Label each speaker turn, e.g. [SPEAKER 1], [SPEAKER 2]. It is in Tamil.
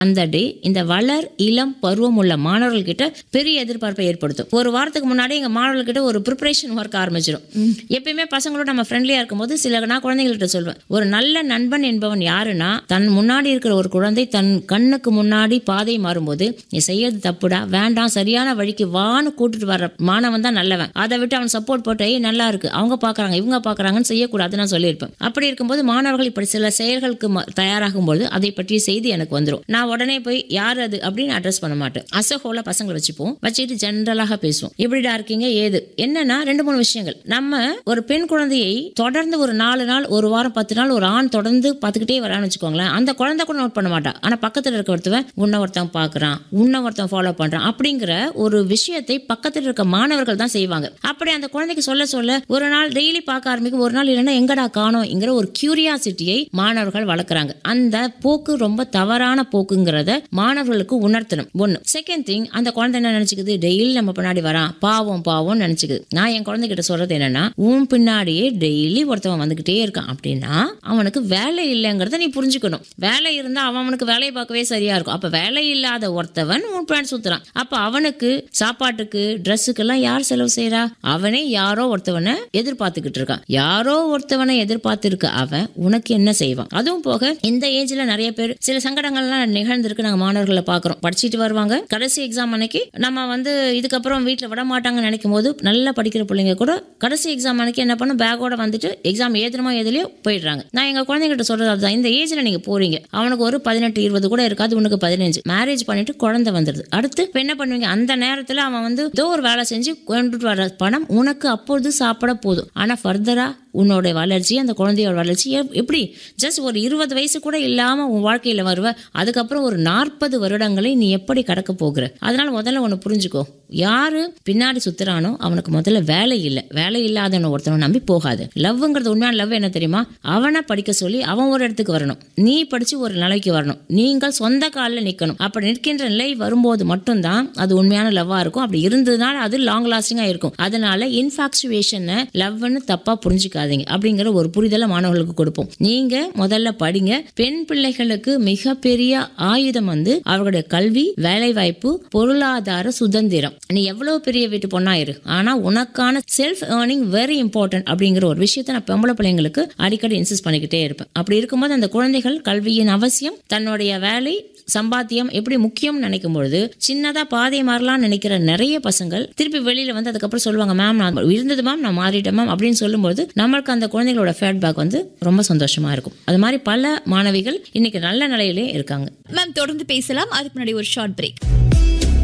[SPEAKER 1] அந்த டே இந்த வளர் இளம் பருவம் உள்ள மாணவர்கள் கிட்ட பெரிய எதிர்பார்ப்பை ஏற்படுத்தும் ஒரு வாரத்துக்கு முன்னாடி எங்க மாணவர்கள் கிட்ட ஒரு ப்ரிப்பரேஷன் ஒர்க் ஆரம்பிச்சிடும் எப்பயுமே பசங்களோட நம்ம ஃப்ரெண்ட்லியா இருக்கும்போது சில நான் குழந்தைங்கள்ட்ட சொல்வேன் ஒரு நல்ல நண்பன் என்பவன் யாருன்னா தன் முன்னாடி இருக்கிற ஒரு குழந்தை தன் கண்ணுக்கு முன்னாடி பாதை மாறும்போது நீ செய்யறது தப்புடா வேண்டாம் சரியான வழிக்கு வான்னு கூட்டிட்டு வர்ற மாணவன் தான் நல்லவன் அதை விட்டு அவன் சப்போர்ட் போட்டு "ஏய், நல்லா இருக்கு அவங்க பாக்குறாங்க இவங்க பாக்குறாங்கன்னு செய்யக்கூடாது நான் சொல்லியிருப்பேன் அப்படி இருக்கும்போது மாணவர்கள் இப்படி சில செயல்களுக்கு ம- தயாராகும் போது அதை பற்றிய செய்தி எனக்கு வந்துடும் நான் உடனே போய் யார் அது அப்படின்னு அட்ரஸ் பண்ண மாட்டேன் அசகோல பசங்களை வச்சுப்போம் வச்சுட்டு ஜென்ரலாக பேசுவோம் எப்படிடா இருக்கீங்க ஏது என்னன்னா ரெண்டு மூணு விஷயங்கள் நம்ம ஒரு பெண் குழந்தையை தொடர்ந்து ஒரு நாலு நாள் ஒரு வாரம் பத்து நாள் ஒரு ஆண் தொடர்ந்து பார்த்துக்கிட்டே வரான்னு வச்சுக்கோங்களேன் அந்த குழந்தை கூட நோட் பண்ண மாட்டா ஆனா பக்கத்துல இருக்க ஒருத்தவன் உன்னை ஒருத்தன் பார்க்கறான் உன்னை ஒருத்தன் ஃபாலோ பண்றான் அப்படிங்கிற ஒரு விஷயத்தை பக்கத்துல இருக்க மாணவர்கள் தான் செய்வாங்க அப்படி அந்த குழந்தைக்கு சொல்ல சொல்ல ஒரு நாள் டெய்லி பார்க்க ஆரம்பிக்கும் ஒரு நாள் இல்லைன்னா எங்கடா காணோங்கிற ஒரு கியூரியாசிட்டியை மாணவர்கள் வளர்க்குறாங்க அந்த போக்கு ரொம்ப தவறான போக்குங்கிறத மாணவர்களுக்கு உணர்த்தணும் ஒண்ணு செகண்ட் திங் அந்த குழந்தை என்ன நினைச்சுக்குது டெய்லி நம்ம பின்னாடி வரான் பாவம் பாவம் நினைச்சுக்குது நான் என் குழந்தைகிட்ட சொல்றது என்னன்னா உன் பின்னாடியே டெய்லி ஒருத்தவன் வந்துகிட்டே இருக்கான் அப்படின்னா அவனுக்கு வேலை இல்லைங்கிறத நீ புரிஞ்சுக்கணும் வேலை இருந்தா அவன் அவனுக்கு வேலையை பார்க்கவே சரியா இருக்கும் அப்ப வேலை இல்லாத ஒருத்தவன் உன் பின்னாடி சுத்துறான் அப்ப அவனுக்கு சாப்பாட்டுக்கு ட்ரெஸ்ஸுக்கெல்லாம் யார் செலவு செய்றா அவனே யாரோ ஒருத்தவனை எதிர்பார்த்துக்கிட்டு இருக்கான் யாரோ ஒருத்தவனை எதிர்பார்த்து இருக்க அவன் உனக்கு என்ன செய்வான் அதுவும் போக இந்த ஏஜ்ல நிறைய பேர் சில சங்கடங்கள்லாம் நிகழ்ந்திருக்கு நாங்க மாணவர்களை பாக்குறோம் படிச்சுட்டு வருவாங்க கடைசி எக்ஸாம் அன்னைக்கு நம்ம வந்து இதுக்கப்புறம் வீட்ல விட மாட்டாங்கன்னு நினைக்கும் போது நல்லா படிக்கிற பிள்ளைங்க கூட கடைசி எக்ஸாம் அன்னைக்கு என்ன பண்ணும் பேக்கோட வந்துட்டு எக்ஸாம் ஏதுனமோ எதுலயோ போயிடுறாங்க நான் எங்க குழந்தைகிட்ட சொல்றது அதுதான் இந்த ஏஜ்ல நீங்க போறீங்க அவனுக்கு ஒரு பதினெட்டு இருபது கூட இருக்காது உனக்கு பதினஞ்சு மேரேஜ் பண்ணிட்டு குழந்தை வந்துடுது அடுத்து இப்ப என்ன பண்ணுவீங்க அந்த நேரத்துல அவன் வந்து ஏதோ ஒரு வேலை செஞ்சு கொண்டுட்டு வர பணம் உனக்கு அப்பொழுது சாப்பிட போதும் ஆனா ஃபர்தரா உன்னோட வளர்ச்சி அந்த குழந்தையோட வளர்ச்சி எப்- எப்படி ஜஸ்ட் ஒரு இருபது வயசு கூட இல்லாம உன் வாழ்க்கையில வருவ அதுக்கப்புறம் ஒரு நாற்பது வருடங்களை நீ எப்படி கடக்க போகிற அதனால முதல்ல ஒன்று புரிஞ்சுக்கோ யாரு பின்னாடி சுத்துறானோ அவனுக்கு முதல்ல வேலை இல்லை வேலை இல்லாதவன ஒருத்தனை நம்பி போகாது லவ்ங்கிறது உண்மையான லவ் என்ன தெரியுமா அவனை படிக்க சொல்லி அவன் ஒரு இடத்துக்கு வரணும் நீ படிச்சு ஒரு நிலைக்கு வரணும் நீங்கள் சொந்த காலில் நிற்கணும் அப்படி நிற்கின்ற நிலை வரும்போது மட்டும்தான் அது உண்மையான லவ்வா இருக்கும் அப்படி இருந்ததுனால அது லாங் லாஸ்டிங்கா இருக்கும் அதனால இன்ஃபாக்சுவேஷனை லவ்னு தப்பா புரிஞ்சுக்காதீங்க அப்படிங்கிற ஒரு புரிதலை மாணவர்களுக்கு கொடுப்போம் நீங்க முதல்ல படிங்க பெண் பிள்ளைகளுக்கு மிகப்பெரிய ஆயுதம் வந்து அவர்களுடைய கல்வி வேலைவாய்ப்பு பொருளாதார சுதந்திரம் நீ எவ்வளவு பெரிய வீட்டு பொண்ணா இரு ஆனா உனக்கான செல்ஃப் ஏர்னிங் வெரி இம்பார்ட்டன்ட் அப்படிங்கிற ஒரு விஷயத்தை நான் பொம்பளை பிள்ளைங்களுக்கு அடிக்கடி இன்சிஸ்ட் பண்ணிக்கிட்டே இருப்பேன் அப்படி இருக்கும்போது அந்த குழந்தைகள் கல்வியின் அவசியம் தன்னுடைய வேலை சம்பாத்தியம் எப்படி முக்கியம்னு நினைக்கும் பொழுது சின்னதா பாதை மாறலாம்னு நினைக்கிற நிறைய பசங்கள் திருப்பி வெளியில வந்து அதுக்கப்புறம் சொல்லுவாங்க மேம் நான் இருந்தது மேம் நான் மாறிட்டேன் மேம் அப்படின்னு சொல்லும்போது நம்மளுக்கு அந்த குழந்தைகளோட ஃபீட்பேக் வந்து ரொம்ப சந்தோஷமா இருக்கும் அது மாதிரி பல மாணவிகள் இன்னைக்கு நல்ல நிலையிலே இருக்காங்க
[SPEAKER 2] மேம் தொடர்ந்து பேசலாம் அதுக்கு முன்னாடி ஒரு ஷார்ட் பிரேக்